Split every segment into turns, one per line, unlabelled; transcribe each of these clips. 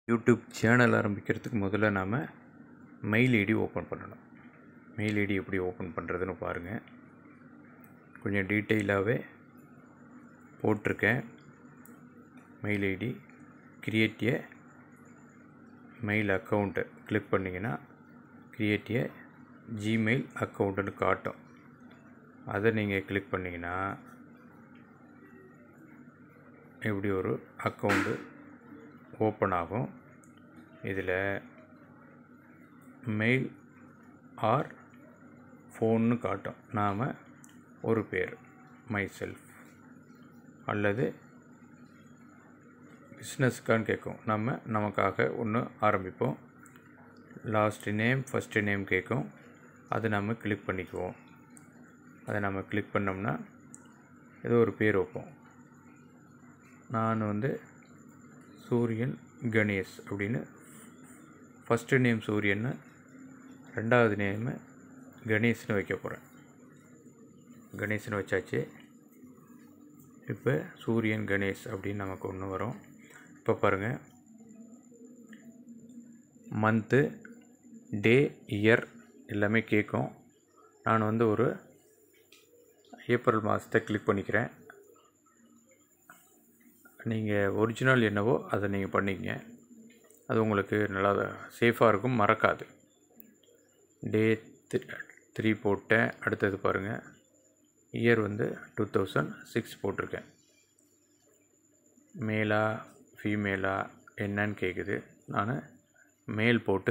YouTube channel ஆரம்பிக்கிறதுக்கு முதல்ல நாம் மெயில் ஐடி ஓப்பன் பண்ணணும் மெயில் ஐடி எப்படி ஓப்பன் பண்ணுறதுன்னு பாருங்கள் கொஞ்சம் டீட்டெயிலாகவே போட்டிருக்கேன் mail ID create a mail அக்கௌண்ட்டை கிளிக் பண்ணிங்கன்னா கிரியேட் ஏ ஜிமெயில் அக்கௌண்ட்டுன்னு காட்டும் அதை நீங்கள் கிளிக் பண்ணிங்கன்னா இப்படி ஒரு அக்கௌண்ட்டு ஓப்பன் ஆகும் இதில் மெயில் ஆர் ஃபோன்னு காட்டும் நாம் ஒரு பேர் மை செல்ஃப் அல்லது பிஸ்னஸ்க்கான்னு கேட்கும் நம்ம நமக்காக ஒன்று ஆரம்பிப்போம் லாஸ்ட் நேம் ஃபஸ்ட்டு நேம் கேட்கும் அதை நம்ம கிளிக் பண்ணிக்குவோம் அதை நம்ம கிளிக் பண்ணோம்னா ஏதோ ஒரு பேர் வைப்போம் நான் வந்து சூரியன் கணேஷ் அப்படின்னு ஃபஸ்ட்டு நேம் சூரியன்னு ரெண்டாவது நேமு கணேஷ்னு வைக்க போகிறேன் கணேஷ்னு வச்சாச்சு இப்போ சூரியன் கணேஷ் அப்படின்னு நமக்கு ஒன்று வரும் இப்போ பாருங்கள் மந்த்து டே இயர் எல்லாமே கேட்கும் நான் வந்து ஒரு ஏப்ரல் மாதத்தை கிளிக் பண்ணிக்கிறேன் நீங்கள் ஒரிஜினல் என்னவோ அதை நீங்கள் பண்ணிக்கங்க அது உங்களுக்கு நல்லா சேஃபாக இருக்கும் மறக்காது டே த்ரீ போட்டேன் அடுத்தது பாருங்கள் இயர் வந்து டூ தௌசண்ட் சிக்ஸ் போட்டிருக்கேன் மேலா ஃபீமேலா என்னன்னு கேட்குது நான் மேல் போட்டு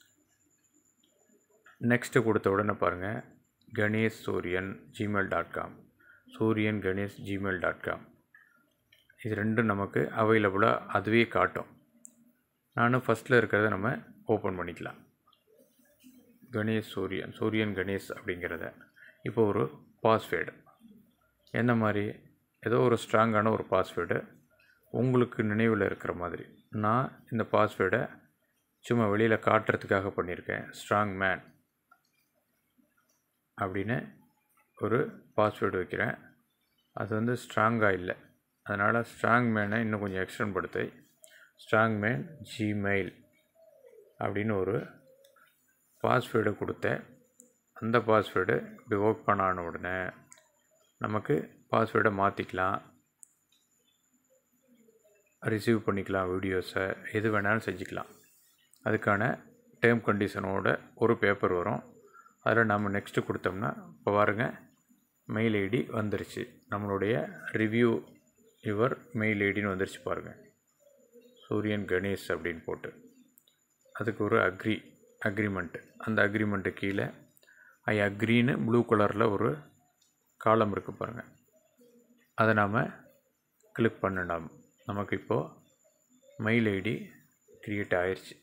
நெக்ஸ்ட்டு கொடுத்த உடனே பாருங்கள் கணேஷ் சூரியன் ஜிமெயில் டாட் காம் சூரியன் கணேஷ் ஜிமெயில் டாட் காம் இது ரெண்டும் நமக்கு அவைலபிளாக அதுவே காட்டும் நானும் ஃபஸ்ட்டில் இருக்கிறத நம்ம ஓப்பன் பண்ணிக்கலாம் கணேஷ் சூரியன் சூரியன் கணேஷ் அப்படிங்கிறத இப்போ ஒரு பாஸ்வேர்டு என்ன மாதிரி ஏதோ ஒரு ஸ்ட்ராங்கான ஒரு பாஸ்வேர்டு உங்களுக்கு நினைவில் இருக்கிற மாதிரி நான் இந்த பாஸ்வேர்டை சும்மா வெளியில் காட்டுறதுக்காக பண்ணியிருக்கேன் ஸ்ட்ராங் மேன் அப்படின்னு ஒரு பாஸ்வேர்டு வைக்கிறேன் அது வந்து ஸ்ட்ராங்காக இல்லை அதனால் ஸ்ட்ராங் மேனை இன்னும் கொஞ்சம் எக்ஸ்டெண்ட் படுத்தி ஸ்ட்ராங் மேன் ஜிமெயில் அப்படின்னு ஒரு பாஸ்வேர்டு கொடுத்தேன் அந்த பாஸ்வேர்டு இப்படி ஓப்பன் ஆன உடனே நமக்கு பாஸ்வேர்டை மாற்றிக்கலாம் ரிசீவ் பண்ணிக்கலாம் வீடியோஸை எது வேணாலும் செஞ்சுக்கலாம் அதுக்கான டேர்ம் கண்டிஷனோட ஒரு பேப்பர் வரும் அதில் நம்ம நெக்ஸ்ட்டு கொடுத்தோம்னா இப்போ பாருங்கள் மெயில் ஐடி வந்துருச்சு நம்மளுடைய ரிவ்யூ யுவர் மெயில் ஐடின்னு வந்துருச்சு பாருங்கள் சூரியன் கணேஷ் அப்படின்னு போட்டு அதுக்கு ஒரு அக்ரி அக்ரிமெண்ட்டு அந்த அக்ரிமெண்ட்டு கீழே ஐ அக்ரின்னு ப்ளூ கலரில் ஒரு காலம் இருக்குது பாருங்கள் அதை நாம் கிளிக் பண்ணிடலாம் நமக்கு இப்போது மெயில் ஐடி க்ரியேட் ஆயிடுச்சு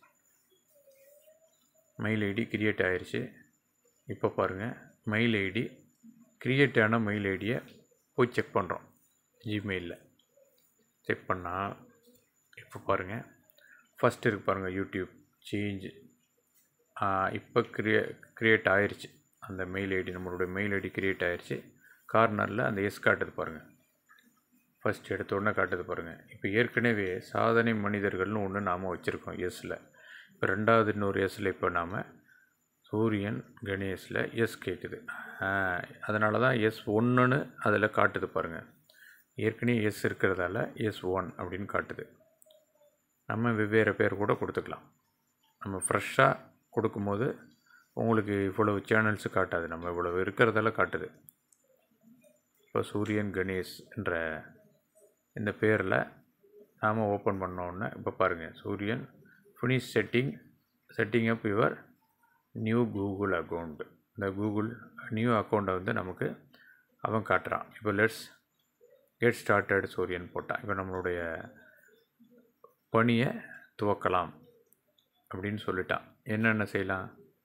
மெயில் ஐடி க்ரியேட் ஆயிடுச்சு இப்போ பாருங்கள் மெயில் ஐடி க்ரியேட் ஆன மெயில் ஐடியை போய் செக் பண்ணுறோம் ஜிமெயிலில் செக் பண்ணால் இப்போ பாருங்கள் ஃபஸ்ட் இருக்கு பாருங்கள் யூடியூப் சேஞ்சு இப்போ க்ரியே க்ரியேட் ஆயிடுச்சு அந்த மெயில் ஐடி நம்மளுடைய மெயில் ஐடி க்ரியேட் ஆயிடுச்சு கார்னரில் அந்த எஸ் காட்டுது பாருங்கள் ஃபஸ்ட் எடுத்த உடனே காட்டுது பாருங்கள் இப்போ ஏற்கனவே சாதனை மனிதர்கள்னு ஒன்று நாம் வச்சுருக்கோம் எஸ்ஸில் இப்போ ரெண்டாவது இன்னொரு எஸ்ஸில் இப்போ நாம் சூரியன் கணேஷில் எஸ் கேட்குது அதனால தான் எஸ் ஒன்றுன்னு அதில் காட்டுது பாருங்கள் ஏற்கனவே எஸ் இருக்கிறதால எஸ் ஒன் அப்படின்னு காட்டுது நம்ம வெவ்வேறு பேர் கூட கொடுத்துக்கலாம் நம்ம ஃப்ரெஷ்ஷாக கொடுக்கும்போது உங்களுக்கு இவ்வளவு சேனல்ஸு காட்டாது நம்ம இவ்வளவு இருக்கிறதால காட்டுது இப்போ சூரியன் கணேஷ் என்ற இந்த பேரில் நாம் ஓப்பன் பண்ணோன்னே இப்போ பாருங்கள் Suriyan finish setting setting up your new Google account இந்த கூகுள் நியூ அக்கௌண்ட்டை வந்து நமக்கு அவன் காட்டுறான் இப்போ லெட்ஸ் கெட் ஸ்டார்டட் சூரியன் போட்டான் இப்போ நம்மளுடைய பணியை துவக்கலாம் அப்படின்னு சொல்லிட்டான் என்னென்ன செய்யலாம்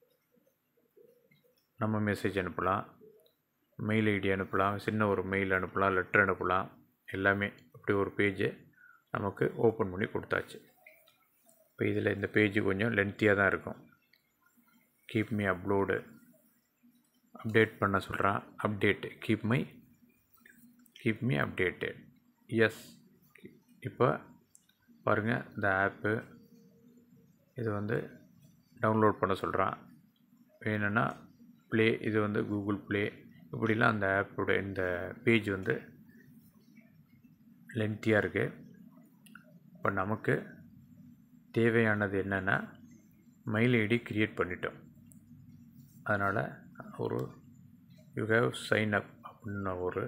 நம்ம மெசேஜ் அனுப்பலாம் மெயில் ஐடி அனுப்பலாம் சின்ன ஒரு மெயில் அனுப்பலாம் லெட்டர் அனுப்பலாம் எல்லாமே இப்படி ஒரு பேஜை நமக்கு ஓப்பன் பண்ணி கொடுத்தாச்சு இப்போ இதில் இந்த பேஜ் கொஞ்சம் லென்த்தியாக தான் இருக்கும் கீப் மீ அப்லோடு அப்டேட் பண்ண சொல்கிறான் update keep my keep me updated yes இப்போ பாருங்கள் இந்த ஆப்பு இது வந்து டவுன்லோட் பண்ண சொல்கிறான் வேணும்னா ப்ளே இது வந்து கூகுள் ப்ளே இப்படிலாம் அந்த ஆப்போட இந்த பேஜ் வந்து லென்த்தியாக இருக்குது இப்போ நமக்கு தேவையானது என்னென்னா மெயில் ஐடி க்ரியேட் பண்ணிட்டோம் அதனால் ஒரு யூ ஹேவ் சைன் அப் அப்படின்னு ஒரு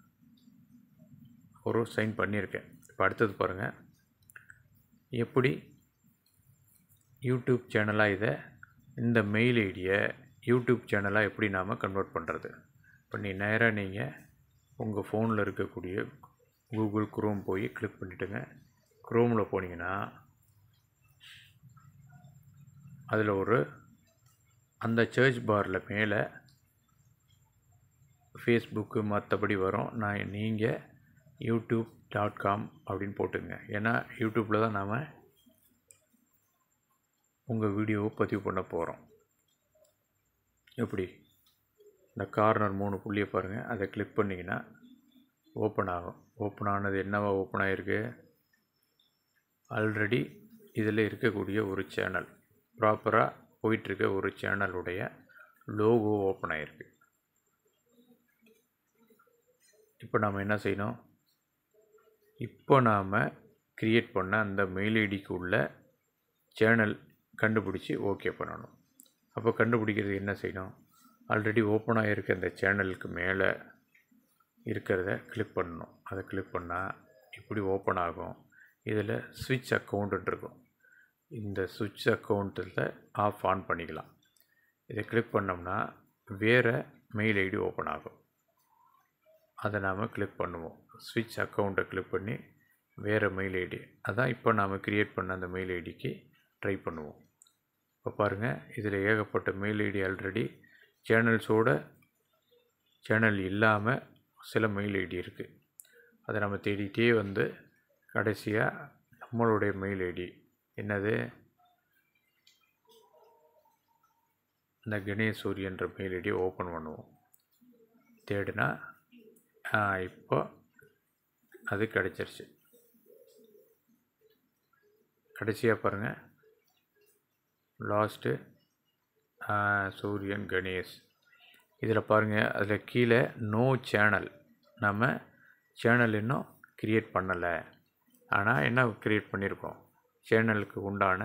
ஒரு சைன் பண்ணியிருக்கேன் இப்போ அடுத்தது பாருங்கள் எப்படி யூடியூப் சேனலாக இதை இந்த மெயில் ஐடியை யூடியூப் சேனலாக எப்படி நாம் கன்வெர்ட் பண்ணுறது இப்போ நீ நேராக நீங்கள் உங்கள் ஃபோனில் இருக்கக்கூடிய கூகுள் குரோம் போய் கிளிக் பண்ணிவிட்டுங்க குரோமில் போனீங்கன்னா அதில் ஒரு அந்த சர்ச் பாரில் மேலே ஃபேஸ்புக்கு மற்றபடி வரும் நான் நீங்கள் யூடியூப் டாட் காம் அப்படின்னு போட்டுங்க ஏன்னா யூடியூப்பில் தான் நாம் உங்கள் வீடியோவை பதிவு பண்ண போகிறோம் எப்படி இந்த கார்னர் மூணு புள்ளியை பாருங்கள் அதை கிளிக் பண்ணிங்கன்னா ஓப்பன் ஆகும் ஓப்பன் ஆனது என்னவா ஓப்பன் ஆகிருக்கு ஆல்ரெடி இதில் இருக்கக்கூடிய ஒரு சேனல் ப்ராப்பராக போயிட்டுருக்க ஒரு சேனலுடைய லோகோ ஓப்பன் ஆகிருக்கு இப்போ நாம் என்ன செய்யணும் இப்போ நாம் க்ரியேட் பண்ண அந்த மெயில் ஐடிக்கு உள்ள சேனல் கண்டுபிடிச்சி ஓகே பண்ணணும் அப்போ கண்டுபிடிக்கிறது என்ன செய்யணும் ஆல்ரெடி ஓப்பன் ஆகிருக்க அந்த சேனலுக்கு மேலே இருக்கிறத கிளிக் பண்ணணும் அதை கிளிக் பண்ணால் இப்படி ஓப்பன் ஆகும் இதில் ஸ்விட்ச் அக்கௌண்ட்டுன்னு இருக்கும் இந்த சுவிட்ச் அக்கௌண்ட்டில் ஆஃப் ஆன் பண்ணிக்கலாம் இதை கிளிக் பண்ணோம்னா வேறு மெயில் ஐடி ஓப்பன் ஆகும் அதை நாம் கிளிக் பண்ணுவோம் ஸ்விட்ச் அக்கௌண்ட்டை கிளிக் பண்ணி வேறு மெயில் ஐடி அதான் இப்போ நாம் க்ரியேட் பண்ண அந்த மெயில் ஐடிக்கு ட்ரை பண்ணுவோம் இப்போ பாருங்கள் இதில் ஏகப்பட்ட மெயில் ஐடி ஆல்ரெடி சேனல்ஸோட சேனல் இல்லாமல் சில மெயில் ஐடி இருக்குது அதை நம்ம தேடிட்டே வந்து கடைசியாக நம்மளுடைய மெயில் ஐடி என்னது இந்த கணேஷ் சூரியன்ற மெயில் ஐடியை ஓப்பன் பண்ணுவோம் தேடினா இப்போ அது கிடச்சிருச்சு கடைசியாக பாருங்கள் லாஸ்ட்டு சூரியன் கணேஷ் இதில் பாருங்கள் அதில் கீழே நோ சேனல் நம்ம சேனல் இன்னும் க்ரியேட் பண்ணலை ஆனால் என்ன க்ரியேட் பண்ணியிருக்கோம் சேனலுக்கு உண்டான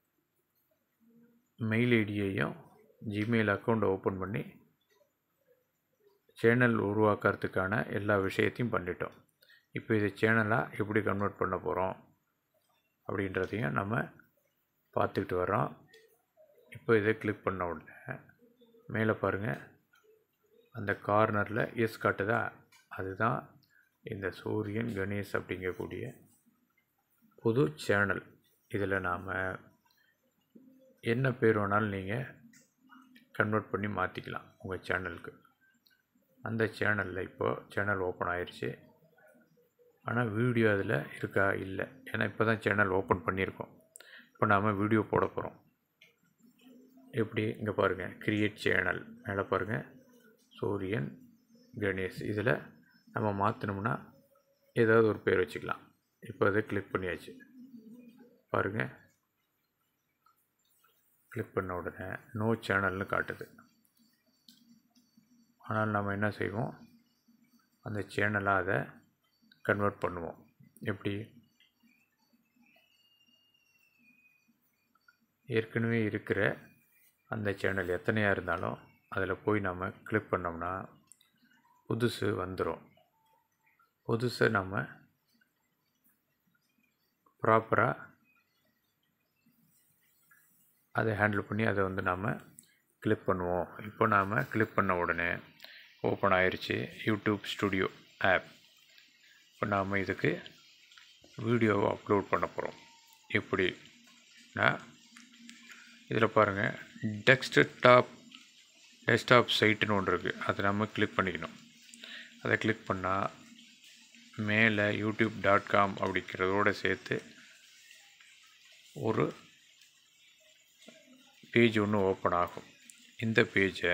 மெயில் ஐடியையும் ஜிமெயில் அக்கௌண்ட்டை ஓப்பன் பண்ணி சேனல் உருவாக்குறதுக்கான எல்லா விஷயத்தையும் பண்ணிட்டோம் இப்போ இது சேனலாக எப்படி கன்வெர்ட் பண்ண போகிறோம் அப்படின்றதையும் நம்ம பார்த்துக்கிட்டு வரோம் இப்போ இதை கிளிக் பண்ண உடனே மேலே பாருங்கள் அந்த கார்னரில் எஸ் காட்டுதா அதுதான் இந்த சூரியன் கணேஷ் அப்படிங்கக்கூடிய புது சேனல் இதில் நாம் என்ன பேர் வேணாலும் நீங்கள் கன்வெர்ட் பண்ணி மாற்றிக்கலாம் உங்கள் சேனலுக்கு அந்த சேனலில் இப்போது சேனல் ஓப்பன் ஆயிடுச்சு ஆனால் வீடியோ அதில் இருக்கா இல்லை ஏன்னா இப்போ தான் சேனல் ஓப்பன் பண்ணியிருக்கோம் இப்போ நாம் வீடியோ போட போகிறோம் எப்படி இங்கே பாருங்கள் க்ரியேட் சேனல் மேலே பாருங்கள் சூரியன் கணேஷ் இதில் நம்ம மாற்றினோம்னா ஏதாவது ஒரு பேர் வச்சுக்கலாம் இப்போ அதை கிளிக் பண்ணியாச்சு பாருங்கள் கிளிக் பண்ண உடனே நோ சேனல்னு காட்டுது ஆனால் நம்ம என்ன செய்வோம் அந்த சேனலாக அதை கன்வெர்ட் பண்ணுவோம் எப்படி ஏற்கனவே இருக்கிற அந்த சேனல் எத்தனையாக இருந்தாலும் அதில் போய் நம்ம கிளிக் பண்ணோம்னா புதுசு வந்துடும் புதுசை நம்ம ப்ராப்பராக அதை ஹேண்டில் பண்ணி அதை வந்து நாம் கிளிக் பண்ணுவோம் இப்போ நாம் கிளிக் பண்ண உடனே ஓப்பன் ஆயிடுச்சு யூடியூப் ஸ்டுடியோ ஆப் இப்போ நாம் இதுக்கு வீடியோவை அப்லோட் பண்ண போகிறோம் எப்படின்னா இதில் பாருங்கள் டெஸ்க்டாப் டெஸ்க்டாப் சைட்டுன்னு ஒன்று இருக்குது அதை நம்ம கிளிக் பண்ணிக்கணும் அதை கிளிக் பண்ணால் மேலே யூடியூப் டாட் காம் அப்படிங்கிறதோடு சேர்த்து ஒரு பேஜ் ஒன்று ஓப்பன் ஆகும் இந்த பேஜை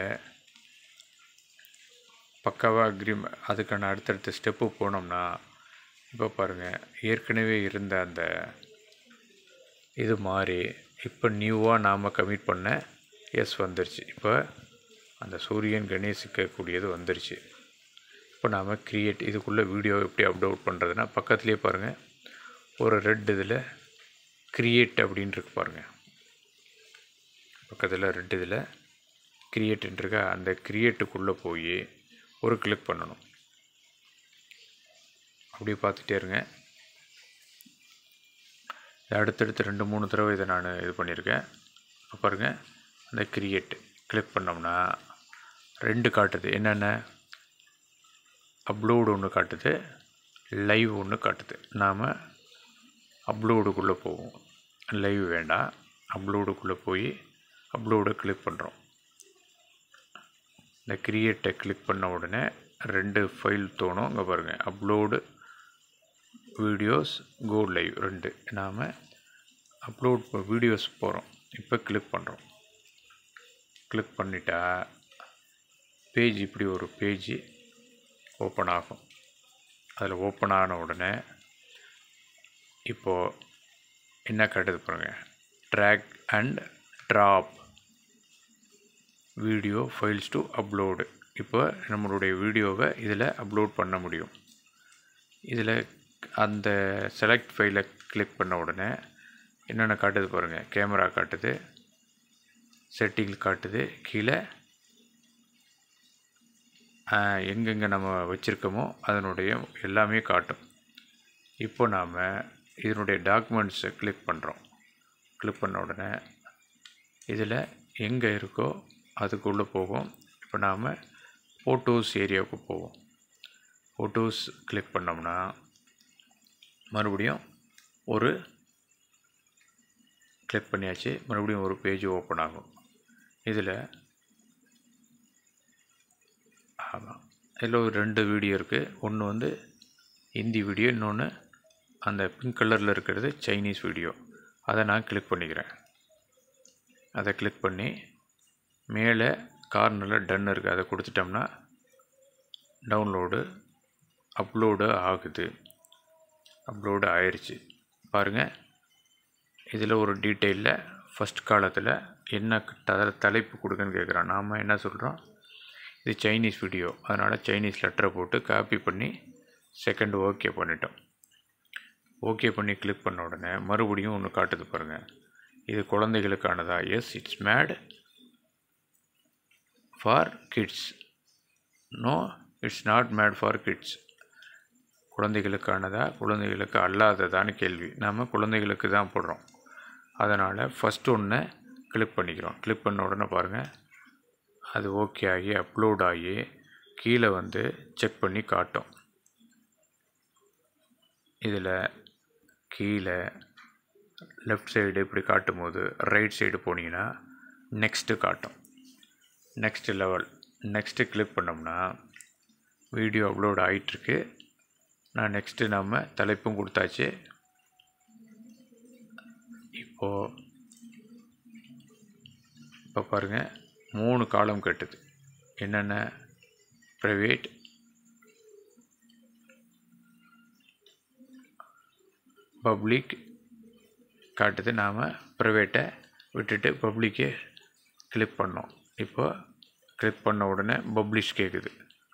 பக்காவாக அக்ரிம் அதுக்கான அடுத்தடுத்த ஸ்டெப்பு போனோம்னா இப்போ பாருங்கள் ஏற்கனவே இருந்த அந்த இது மாதிரி இப்போ நியூவாக நாம் கமிட் பண்ண எஸ் வந்துருச்சு இப்போ அந்த சூரியன் கணேஷுக்கு கூடியது வந்துருச்சு இப்போ நாம் க்ரியேட் இதுக்குள்ளே வீடியோ எப்படி அப்லோட் பண்ணுறதுனா பக்கத்துலேயே பாருங்கள் ஒரு ரெட் இதில் க்ரியேட் அப்படின்னு இருக்கு பாருங்கள் பக்கத்தில் ரெட் இதில் க்ரியேட்டுன்னு இருக்கா அந்த க்ரியேட்டுக்குள்ளே போய் ஒரு கிளிக் பண்ணணும் அப்படியே பார்த்துட்டே இருங்க அடுத்தடுத்து ரெண்டு மூணு தடவை இதை நான் இது பண்ணியிருக்கேன் பாருங்க அந்த க்ரியேட் கிளிக் பண்ணோம்னா ரெண்டு காட்டுது என்னென்ன அப்லோடு ஒன்று காட்டுது லைவ் ஒன்று காட்டுது நாம் அப்லோடுக்குள்ளே போவோம் லைவ் வேண்டாம் அப்லோடுக்குள்ளே போய் அப்லோடை கிளிக் பண்ணுறோம் இந்த க்ரியேட்டை கிளிக் பண்ண உடனே ரெண்டு ஃபைல் தோணும் இங்கே பாருங்கள் அப்லோடு வீடியோஸ் கோ லைவ் ரெண்டு நாம் அப்லோட் வீடியோஸ் போகிறோம் இப்போ கிளிக் பண்ணுறோம் கிளிக் பண்ணிட்டா பேஜ் இப்படி ஒரு பேஜ் ஓப்பன் ஆகும் அதில் ஓப்பன் ஆன உடனே இப்போது என்ன காட்டுது பாருங்க drag and drop video files to upload இப்போ நம்மளுடைய வீடியோவை இதில் அப்லோட் பண்ண முடியும் இதில் அந்த செலக்ட் ஃபைலை கிளிக் பண்ண உடனே என்னென்ன காட்டுது பாருங்கள் கேமரா காட்டுது செட்டிங் காட்டுது கீழே எங்கெங்கே நம்ம வச்சுருக்கோமோ அதனுடைய எல்லாமே காட்டும் இப்போ நாம் இதனுடைய டாக்குமெண்ட்ஸை கிளிக் பண்ணுறோம் கிளிக் பண்ண உடனே இதில் எங்கே இருக்கோ அதுக்குள்ளே போகும் இப்போ நாம் ஃபோட்டோஸ் ஏரியாவுக்கு போவோம் ஃபோட்டோஸ் கிளிக் பண்ணோம்னா மறுபடியும் ஒரு கிளிக் பண்ணியாச்சு மறுபடியும் ஒரு பேஜ் ஓப்பன் ஆகும் இதில் ஆமாம் இதில் ஒரு ரெண்டு வீடியோ இருக்குது ஒன்று வந்து ஹிந்தி வீடியோ இன்னொன்று அந்த பிங்க் கலரில் இருக்கிறது சைனீஸ் வீடியோ அதை நான் கிளிக் பண்ணிக்கிறேன் அதை கிளிக் பண்ணி மேலே கார்னரில் டன் இருக்குது அதை கொடுத்துட்டோம்னா டவுன்லோடு அப்லோடு ஆகுது அப்லோடு ஆயிடுச்சு பாருங்கள் இதில் ஒரு டீட்டெயிலில் ஃபஸ்ட் காலத்தில் என்ன த தலைப்பு கொடுக்குன்னு கேட்குறான் நாம் என்ன சொல்கிறோம் இது சைனீஸ் வீடியோ அதனால் சைனீஸ் லெட்டரை போட்டு காப்பி பண்ணி செகண்ட் ஓகே பண்ணிட்டோம் ஓகே பண்ணி கிளிக் பண்ண உடனே மறுபடியும் ஒன்று காட்டுது பாருங்கள் இது குழந்தைகளுக்கானதா yes it's made for kids no it's not made for kids குழந்தைகளுக்கானதா குழந்தைகளுக்கு அல்லாததான்னு கேள்வி நாம் குழந்தைகளுக்கு தான் போடுறோம் அதனால் ஃபஸ்ட்டு ஒன்று கிளிக் பண்ணிக்கிறோம் கிளிக் பண்ண உடனே பாருங்கள் அது ஓகே ஆகி அப்லோட் ஆகி கீழே வந்து செக் பண்ணி காட்டும் இதில் கீழே லெஃப்ட் சைடு இப்படி காட்டும் போது ரைட் சைடு போனீங்கன்னா நெக்ஸ்ட்டு காட்டும் நெக்ஸ்ட் லெவல் நெக்ஸ்ட்டு கிளிக் பண்ணோம்னா வீடியோ அப்லோட் ஆகிட்டுருக்கு நான் நெக்ஸ்ட்டு நம்ம தலைப்பும் கொடுத்தாச்சு இப்போது இப்போ பாருங்கள் மூணு காலம் கட்டுது என்னென்ன ப்ரைவேட் பப்ளிக் காட்டுது நாம் ப்ரைவேட்டை விட்டுட்டு பப்ளிக்கே கிளிக் பண்ணோம் இப்போ கிளிக் பண்ண உடனே பப்ளிஷ் கேட்குது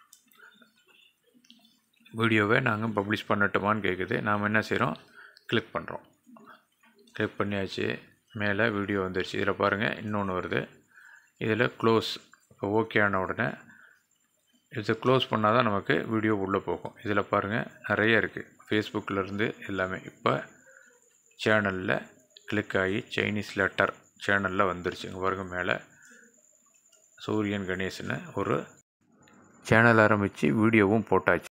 வீடியோவை நாங்கள் பப்ளிஷ் பண்ணட்டுமான்னு கேட்குது நாம் என்ன செய்கிறோம் கிளிக் பண்ணுறோம் கிளிக் பண்ணியாச்சு மேலே வீடியோ வந்துருச்சு இதில் பாருங்கள் இன்னொன்று வருது இதில் க்ளோஸ் இப்போ ஓகே ஆன உடனே இதை க்ளோஸ் பண்ணால் தான் நமக்கு வீடியோ உள்ளே போகும் இதில் பாருங்கள் நிறைய இருக்குது ஃபேஸ்புக்கிலேருந்து எல்லாமே இப்போ சேனலில் கிளிக் ஆகி சைனீஸ் லெட்டர் சேனலில் வந்துருச்சு இங்கே பாருங்கள் மேலே சூரியன் கணேசன்னு ஒரு சேனல் ஆரம்பித்து வீடியோவும் போட்டாச்சு